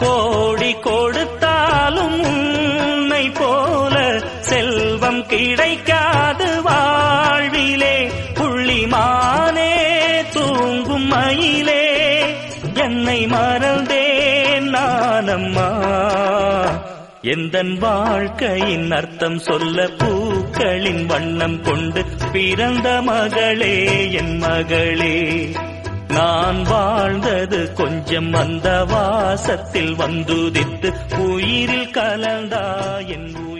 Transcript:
கோடி கொடுத்தாலும் உன்னை போல செல்வம் கிடைக்காது வாழ்விலே புள்ளிமானே தூங்கும் மயிலே என்னை மறந்தேன் நானம்மா எந்தன் வாழ்க்கையின் அர்த்தம் சொல்ல பூக்களின் வண்ணம் கொண்டு பிறந்த மகளே என் மகளே நான் வாழ்ந்தது கொஞ்சம் அந்த வாசத்தில் வந்துதித்து உயிரில் கலந்தா என்